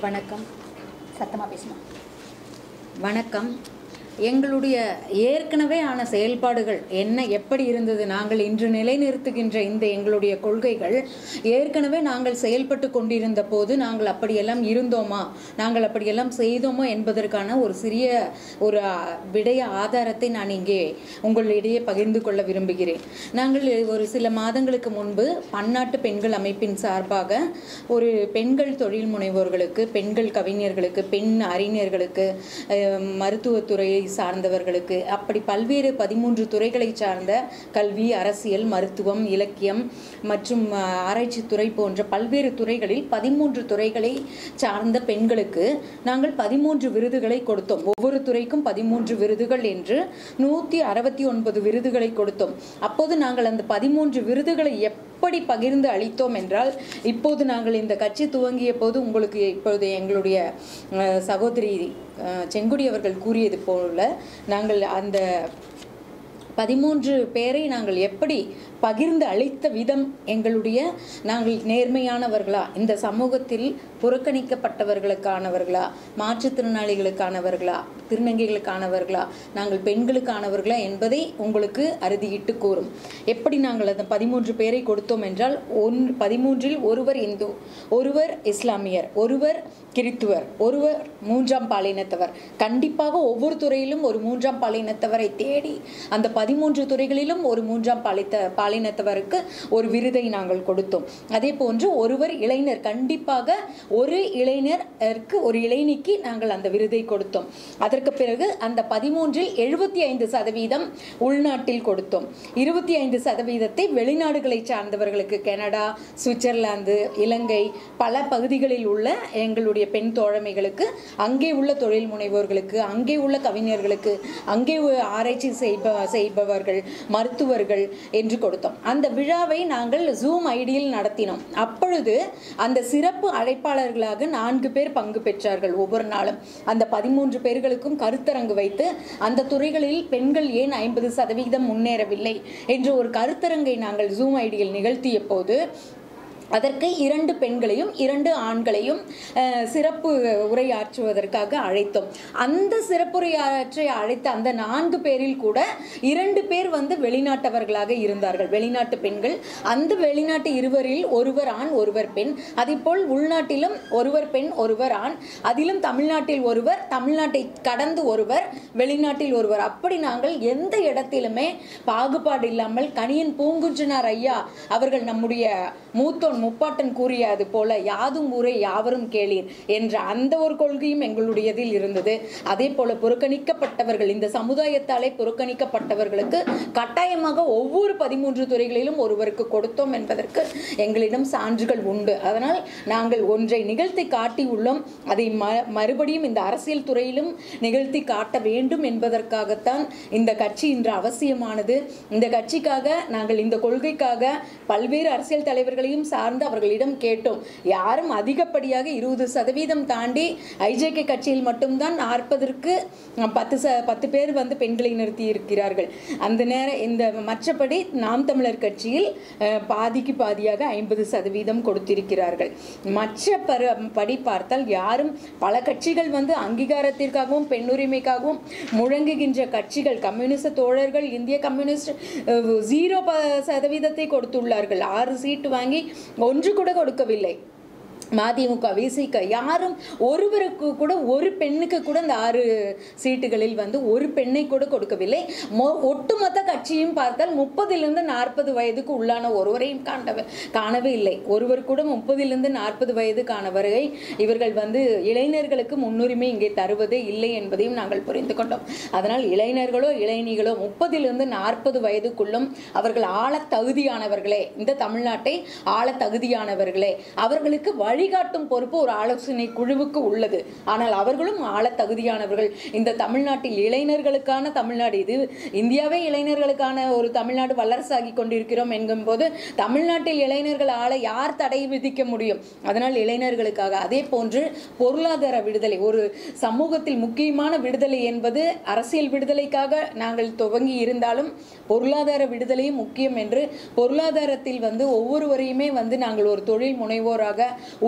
வணக்கம் சத்தமாக பேசணும் வணக்கம் எங்களுடைய ஏற்கனவே ஆன செயல்பாடுகள் என்ன எப்படி இருந்தது நாங்கள் இன்று நிலைநிறுத்துகின்ற இந்த எங்களுடைய கொள்கைகள் ஏற்கனவே நாங்கள் செயல்பட்டு கொண்டிருந்த போது நாங்கள் அப்படியெல்லாம் இருந்தோமா நாங்கள் அப்படியெல்லாம் செய்தோமா என்பதற்கான ஒரு சிறிய ஒரு அ, விடய ஆதாரத்தை நான் இங்கே உங்களிடையே பகிர்ந்து கொள்ள விரும்புகிறேன் நாங்கள் ஒரு சில மாதங்களுக்கு முன்பு பன்னாட்டு பெண்கள் அமைப்பின் சார்பாக ஒரு பெண்கள் தொழில் முனைவோர்களுக்கு பெண்கள் கவிஞர்களுக்கு பெண் அறிஞர்களுக்கு அஹ், மருத்துவத்துறையை சார்ந்தவர்களுக்கு அப்படி பல்வேறு பதிமூன்று துறைகளை சார்ந்த கல்வி அரசியல் மருத்துவம் இலக்கியம் மற்றும் அஹ், ஆராய்ச்சித்துறை போன்ற பல்வேறு துறைகளில் பதிமூன்று துறைகளை சார்ந்த பெண்களுக்கு நாங்கள் பதிமூன்று விருதுகளை கொடுத்தோம் ஒவ்வொரு துறைக்கும் பதிமூன்று விருதுகள் என்று நூற்றி அறுபத்தி ஒன்பது விருதுகளை கொடுத்தோம் அப்போது நாங்கள் அந்த பதிமூன்று விருதுகளை எப்படி பகிர்ந்து அளித்தோம் என்றால் இப்போது நாங்கள் இந்த கட்சி துவங்கிய போது உங்களுக்கு இப்பொழுது எங்களுடைய அஹ், சகோதரி அஹ், செங்குடி அவர்கள் கூறியது போல நாங்கள் அந்த பதிமூன்று பேரை நாங்கள் எப்படி பகிர்ந்து அளித்த விதம் எங்களுடைய நாங்கள் நேர்மையானவர்களா இந்த சமூகத்தில் புறக்கணிக்கப்பட்டவர்களுக்கானவர்களா மாற்றுத்திறனாளிகளுக்கானவர்களா திருநங்கைகளுக்கானவர்களா நாங்கள் பெண்களுக்கானவர்களா என்பதை உங்களுக்கு அறுதியிட்டு கூறும் எப்படி நாங்கள் அந்த பதிமூன்று பேரை கொடுத்தோம் என்றால் ஒன் பதிமூன்றில் ஒருவர் இந்து ஒருவர் இஸ்லாமியர் ஒருவர் கிறித்துவர் ஒருவர் மூன்றாம் பாலினத்தவர் கண்டிப்பாக ஒவ்வொரு துறையிலும் ஒரு மூன்றாம் பாலினத்தவரை தேடி அந்த பதிமூன்று துறைகளிலும் ஒரு மூன்றாம் பாலித்த பாலினத்தவருக்கு ஒரு விருதை நாங்கள் கொடுத்தோம் அதே போன்று ஒருவர் இளைஞர் கண்டிப்பாக ஒரு இளைஞருக்கு ஒரு இளைஞிக்கு நாங்கள் அந்த விருதை கொடுத்தோம் அதற்கு பிறகு அந்த பதிமூன்றில் எழுபத்தி ஐந்து சதவீதம் உள்நாட்டில் கொடுத்தோம் இருபத்தி ஐந்து சதவீதத்தை வெளிநாடுகளை சார்ந்தவர்களுக்கு கனடா சுவிட்சர்லாந்து இலங்கை பல பகுதிகளில் உள்ள எங்களுடைய பெண் தோழமைகளுக்கு அங்கே உள்ள தொழில் முனைவோர்களுக்கு அங்கே உள்ள கவிஞர்களுக்கு அங்கே உ- ஆராய்ச்சி செய்ப செய்பவர்கள் மருத்துவர்கள் என்று கொடுத்தோம் அந்த விழாவை நாங்கள் ஜூம் ஐடியில் நடத்தினோம் அப்பொழுது அந்த சிறப்பு அழைப்பாளர்களாக நான்கு பேர் பங்கு பெற்றார்கள் ஒவ்வொரு நாளும் அந்த பதிமூன்று பேர்களுக்கும் கருத்தரங்கு வைத்து அந்த துறைகளில் பெண்கள் ஏன் ஐம்பது சதவீதம் முன்னேறவில்லை என்ற ஒரு கருத்தரங்கை நாங்கள் ஜூம் ஐடியில் நிகழ்த்திய போது அதற்கு இரண்டு பெண்களையும் இரண்டு ஆண்களையும் அஹ், சிறப்பு உரையாற்றுவதற்காக அழைத்தோம் அந்த சிறப்புரையாற்றை அழைத்த அந்த நான்கு பேரில் கூட இரண்டு பேர் வந்து வெளிநாட்டவர்களாக இருந்தார்கள் வெளிநாட்டு பெண்கள் அந்த வெளிநாட்டு இருவரில் ஒருவர் ஆண் ஒருவர் பெண் அதேபோல் உள்நாட்டிலும் ஒருவர் பெண் ஒருவர் ஆண் அதிலும் தமிழ்நாட்டில் ஒருவர் தமிழ்நாட்டை கடந்து ஒருவர் வெளிநாட்டில் ஒருவர் அப்படி நாங்கள் எந்த இடத்திலுமே பாகுபாடு இல்லாமல் கணியன் பூங்குன்றனார் ஐயா அவர்கள் நம்முடைய மூத்தோன் முப்பாட்டன் கூறியது போல யாதும் ஊரே யாவரும் கேளீர் என்ற அந்த ஒரு கொள்கையும் எங்களுடையதில் இருந்தது அதே போல புறக்கணிக்கப்பட்டவர்கள் இந்த சமுதாயத்தாலே புறக்கணிக்கப்பட்டவர்களுக்கு கட்டாயமாக ஒவ்வொரு பதிமூன்று துறைகளிலும் ஒருவருக்கு கொடுத்தோம் என்பதற்கு எங்களிடம் சான்றுகள் உண்டு அதனால் நாங்கள் ஒன்றை நிகழ்த்தி காட்டியுள்ளோம் அதை ம மறுபடியும் இந்த அரசியல் துறையிலும் நிகழ்த்தி காட்ட வேண்டும் என்பதற்காகத்தான் இந்த கட்சி இன்று அவசியமானது இந்த கட்சிக்காக நாங்கள் இந்த கொள்கைக்காக பல்வேறு அரசியல் தலைவர்களையும் சார்ந்து அவர்களிடம் கேட்டோம் யாரும் அதிகப்படியாக இருபது சதவீதம் தாண்டி ஐஜேகே கட்சியில் மட்டும்தான் நாற்பதற்கு பத்து ச பத்து பேர் வந்து பெண்களை நிறுத்தி இருக்கிறார்கள் அந்த நேரம் இந்த மற்றபடி நாம் தமிழர் கட்சியில் அஹ், பாதிக்கு பாதியாக ஐம்பது சதவீதம் கொடுத்திருக்கிறார்கள் மற்ற பர படி பார்த்தால் யாரும் பல கட்சிகள் வந்து அங்கீகாரத்திற்காகவும் பெண்ணுரிமைக்காகவும் முழங்குகின்ற கட்சிகள் கம்யூனிஸ்ட் தோழர்கள் இந்திய கம்யூனிஸ்ட் அஹ், ஜீரோ ப சதவீதத்தை கொடுத்துள்ளார்கள் ஆறு சீட்டு வாங்கி ஒன்று கூட கொடுக்கவில்லை மதிமுக விசிக யாரும் ஒருவருக்கு கூட ஒரு பெண்ணுக்கு கூட இந்த ஆறு சீட்டுகளில் வந்து ஒரு பெண்ணை கூட கொடுக்கவில்லை மொ- ஒட்டுமொத்த கட்சியும் பார்த்தால் முப்பதிலிருந்து நாற்பது வயதுக்கு உள்ளான ஒருவரையும் காண்டவ காணவே இல்லை ஒருவர் கூட முப்பதிலிருந்து நாற்பது வயதுக்கானவரை இவர்கள் வந்து இளைஞர்களுக்கு முன்னுரிமை இங்கே தருவதே இல்லை என்பதையும் நாங்கள் புரிந்து கொண்டோம் அதனால் இளைஞர்களோ இளைஞிகளோ முப்பதிலிருந்து நாற்பது வயதுக்குள்ளும் அவர்கள் ஆள தகுதியானவர்களே இந்த தமிழ்நாட்டை ஆள தகுதியானவர்களே அவர்களுக்கு வழிகாட்டும் பொறுப்பு ஒரு ஆலோசனை குழுவுக்கு உள்ளது ஆனால் அவர்களும் ஆள தகுதியானவர்கள் இந்த தமிழ்நாட்டில் இளைஞர்களுக்கான தமிழ்நாடு இது இந்தியாவே இளைஞர்களுக்கான ஒரு தமிழ்நாடு வல்லரசாகி கொண்டிருக்கிறோம் என்கும்போது தமிழ்நாட்டில் இளைஞர்கள் ஆள யார் தடை விதிக்க முடியும் அதனால் இளைஞர்களுக்காக அதே போன்று பொருளாதார விடுதலை ஒரு சமூகத்தில் முக்கியமான விடுதலை என்பது அரசியல் விடுதலைக்காக நாங்கள் துவங்கி இருந்தாலும் பொருளாதார விடுதலையும் முக்கியம் என்று பொருளாதாரத்தில் வந்து ஒவ்வொருவரையுமே வந்து நாங்கள் ஒரு தொழில் முனைவோராக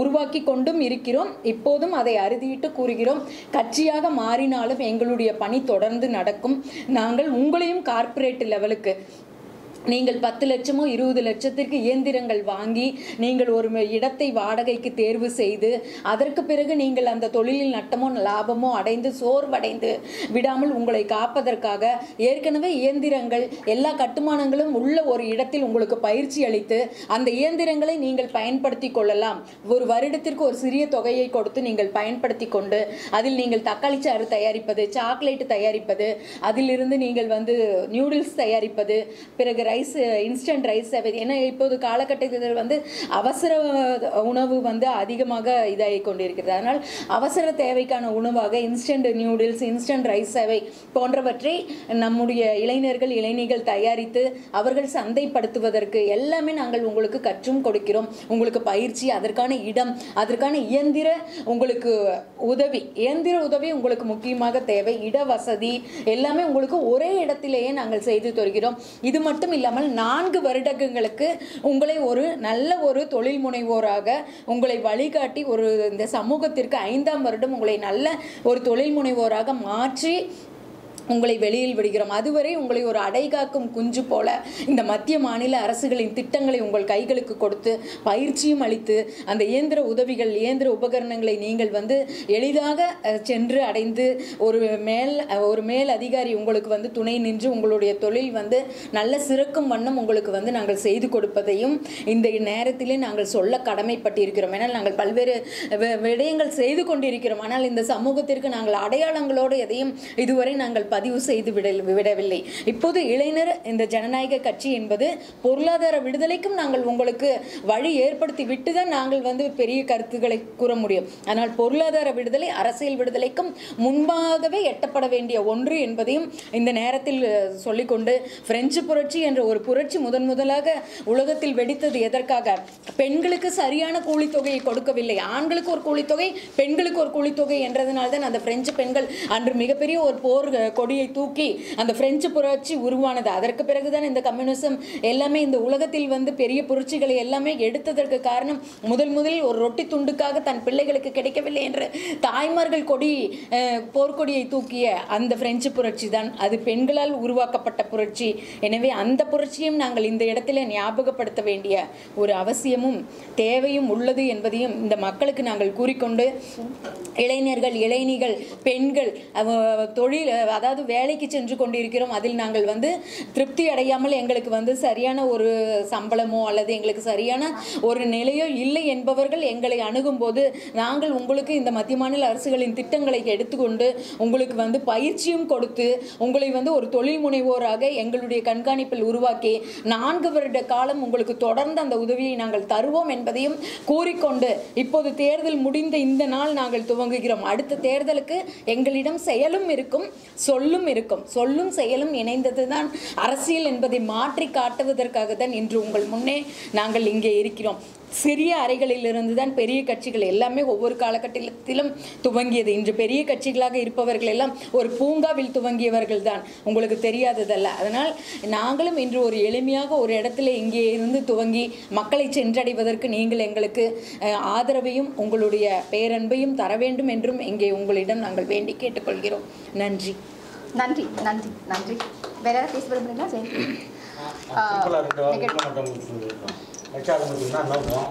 உருவாக்கி கொண்டும் இருக்கிறோம் இப்போதும் அதை அறுதியிட்டு கூறுகிறோம் கட்சியாக மாறினாலும் எங்களுடைய பணி தொடர்ந்து நடக்கும் நாங்கள் உங்களையும் கார்ப்பரேட் லெவலுக்கு நீங்கள் பத்து லட்சமோ இருபது லட்சத்திற்கு இயந்திரங்கள் வாங்கி நீங்கள் ஒரு ம- இடத்தை வாடகைக்கு தேர்வு செய்து அதற்கு பிறகு நீங்கள் அந்த தொழிலில் நட்டமோ லாபமோ அடைந்து சோர்வடைந்து விடாமல் உங்களை காப்பதற்காக ஏற்கனவே இயந்திரங்கள் எல்லா கட்டுமானங்களும் உள்ள ஒரு இடத்தில் உங்களுக்கு பயிற்சி அளித்து அந்த இயந்திரங்களை நீங்கள் பயன்படுத்தி கொள்ளலாம் ஒரு வருடத்திற்கு ஒரு சிறிய தொகையை கொடுத்து நீங்கள் பயன்படுத்தி கொண்டு அதில் நீங்கள் தக்காளி சாறு தயாரிப்பது சாக்லேட் தயாரிப்பது அதிலிருந்து நீங்கள் வந்து நியூடில்ஸ் தயாரிப்பது பிறகு ரைஸ் இன்ஸ்டன்ட் ரைஸ் ஏன்னா இப்போது காலகட்டத்தில் வந்து அவசர உணவு வந்து அதிகமாக இதாகி கொண்டிருக்கிறது அதனால் அவசர தேவைக்கான உணவாக இன்ஸ்டன்ட் நியூடில்ஸ் இன்ஸ்டன்ட் ரைஸ் சேவை போன்றவற்றை நம்முடைய இளைஞர்கள் இளைஞர்கள் தயாரித்து அவர்கள் சந்தைப்படுத்துவதற்கு எல்லாமே நாங்கள் உங்களுக்கு கற்றும் கொடுக்கிறோம் உங்களுக்கு பயிற்சி அதற்கான இடம் அதற்கான இயந்திர உங்களுக்கு உதவி இயந்திர உதவி உங்களுக்கு முக்கியமாக தேவை இட வசதி எல்லாமே உங்களுக்கு ஒரே இடத்திலேயே நாங்கள் செய்து தருகிறோம் இது மட்டும் இல்லாமல் நான்கு வருடங்களுக்கு உங்களை ஒரு நல்ல ஒரு தொழில் முனைவோராக உங்களை வழிகாட்டி ஒரு இந்த சமூகத்திற்கு ஐந்தாம் வருடம் உங்களை நல்ல ஒரு தொழில் முனைவோராக மாற்றி உங்களை வெளியில் விடுகிறோம் அதுவரை உங்களை ஒரு அடைகாக்கும் குஞ்சு போல இந்த மத்திய மாநில அரசுகளின் திட்டங்களை உங்கள் கைகளுக்கு கொடுத்து பயிற்சியும் அளித்து அந்த இயந்திர உதவிகள் இயந்திர உபகரணங்களை நீங்கள் வந்து எளிதாக அஹ், சென்று அடைந்து ஒரு மேல் அஹ், ஒரு மேல் அதிகாரி உங்களுக்கு வந்து துணை நின்று உங்களுடைய தொழில் வந்து நல்ல சிறக்கும் வண்ணம் உங்களுக்கு வந்து நாங்கள் செய்து கொடுப்பதையும் இந்த நேரத்திலே நாங்கள் சொல்ல கடமைப்பட்டிருக்கிறோம் ஏன்னால் நாங்கள் பல்வேறு வி- விடயங்கள் செய்து கொண்டிருக்கிறோம் ஆனால் இந்த சமூகத்திற்கு நாங்கள் அடையாளங்களோடு எதையும் இதுவரை நாங்கள் பதிவு செய்து விட விடவில்லை இப்போது இளைஞர் இந்த ஜனநாயக கட்சி என்பது பொருளாதார விடுதலைக்கும் நாங்கள் உங்களுக்கு வழி ஏற்படுத்தி விட்டு தான் நாங்கள் வந்து பெரிய கருத்துக்களை கூற முடியும் ஆனால் பொருளாதார விடுதலை அரசியல் விடுதலைக்கும் முன்பாகவே எட்டப்பட வேண்டிய ஒன்று என்பதையும் இந்த நேரத்தில் அஹ், சொல்லிக்கொண்டு பிரெஞ்சு புரட்சி என்ற ஒரு புரட்சி முதன் முதலாக உலகத்தில் வெடித்தது எதற்காக பெண்களுக்கு சரியான கூலித்தொகையை கொடுக்கவில்லை ஆண்களுக்கு ஒரு கூலித்தொகை பெண்களுக்கு ஒரு கூலித்தொகை என்றதனால தான் அந்த பிரெஞ்சு பெண்கள் அன்று மிகப்பெரிய ஒரு போர் அஹ், கொடியை தூக்கி அந்த பிரெஞ்சு புரட்சி உருவானது அதற்கு பிறகுதான் இந்த கம்யூனிசம் எல்லாமே இந்த உலகத்தில் வந்து பெரிய புரட்சிகளை எல்லாமே எடுத்ததற்கு காரணம் முதல் முதலில் ஒரு ரொட்டி துண்டுக்காக தன் பிள்ளைகளுக்கு கிடைக்கவில்லை என்று தாய்மார்கள் கொடி அஹ், போர்க்கொடியை தூக்கிய அந்த பிரெஞ்சு புரட்சி தான் அது பெண்களால் உருவாக்கப்பட்ட புரட்சி எனவே அந்த புரட்சியும் நாங்கள் இந்த இடத்துல ஞாபகப்படுத்த வேண்டிய ஒரு அவசியமும் தேவையும் உள்ளது என்பதையும் இந்த மக்களுக்கு நாங்கள் கூறிக்கொண்டு இளைஞர்கள் இளைஞர்கள் பெண்கள் அவ- தொழில் அதாவது வேலைக்கு சென்று கொண்டிருக்கிறோம் அதில் நாங்கள் வந்து திருப்தி அடையாமல் எங்களுக்கு வந்து சரியான ஒரு சம்பளமோ அல்லது எங்களுக்கு சரியான ஒரு நிலையோ இல்லை என்பவர்கள் எங்களை அணுகும்போது நாங்கள் உங்களுக்கு இந்த மத்திய மாநில அரசுகளின் திட்டங்களை எடுத்துக்கொண்டு உங்களுக்கு வந்து பயிற்சியும் கொடுத்து உங்களை வந்து ஒரு தொழில் முனைவோராக எங்களுடைய கண்காணிப்பில் உருவாக்கி நான்கு வருட காலம் உங்களுக்கு தொடர்ந்து அந்த உதவியை நாங்கள் தருவோம் என்பதையும் கூறிக்கொண்டு இப்போது தேர்தல் முடிந்த இந்த நாள் நாங்கள் துவங்குகிறோம் அடுத்த தேர்தலுக்கு எங்களிடம் செயலும் இருக்கும் சொல்லும் இருக்கும் சொல்லும் செயலும் இணைந்ததுதான் அரசியல் என்பதை மாற்றி காட்டுவதற்காக தான் இன்று உங்கள் முன்னே நாங்கள் இங்கே இருக்கிறோம் சிறிய அறைகளிலிருந்து தான் பெரிய கட்சிகள் எல்லாமே ஒவ்வொரு காலகட்டத்திலும் துவங்கியது இன்று பெரிய கட்சிகளாக இருப்பவர்கள் எல்லாம் ஒரு பூங்காவில் துவங்கியவர்கள் தான் உங்களுக்கு தெரியாததல்ல அதனால் நாங்களும் இன்று ஒரு எளிமையாக ஒரு இடத்துல இங்கே இருந்து துவங்கி மக்களை சென்றடைவதற்கு நீங்கள் எங்களுக்கு அஹ், ஆதரவையும் உங்களுடைய பேரன்பையும் தர வேண்டும் என்றும் இங்கே உங்களிடம் நாங்கள் வேண்டி கேட்டுக்கொள்கிறோம் நன்றி நன்றி நன்றி நன்றி வேற யாராவது பேச விரும்புறீங்களா ஜெயந்தி சிம்பிளாக ரெண்டு ஆ, வாரம் மட்டும் சொல்லியிருக்கோம் வச்சாத முடியும்னா நோக்கம்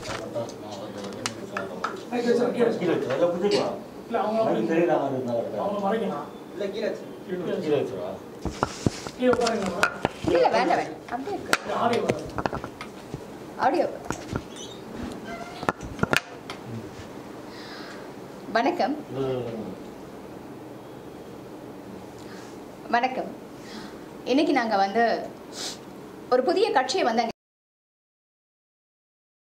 கீழே வச்சு அதை பிடிச்சிக்கலாம் இல்ல அவங்க மணி தெரியல மாதிரி இருந்தால் அவங்க மறைக்கணும் இல்லை கீழே வச்சு. கீழே வச்சுருவா கீழே உட்காருங்க இல்ல வேண்டாம் வேண்டாம் அப்படியே இருக்கு ஆடியோ வரும் ஆடியோ வணக்கம் வணக்கம் இன்னைக்கு நாங்க வந்து ஒரு புதிய கட்சியை வந்து அங்க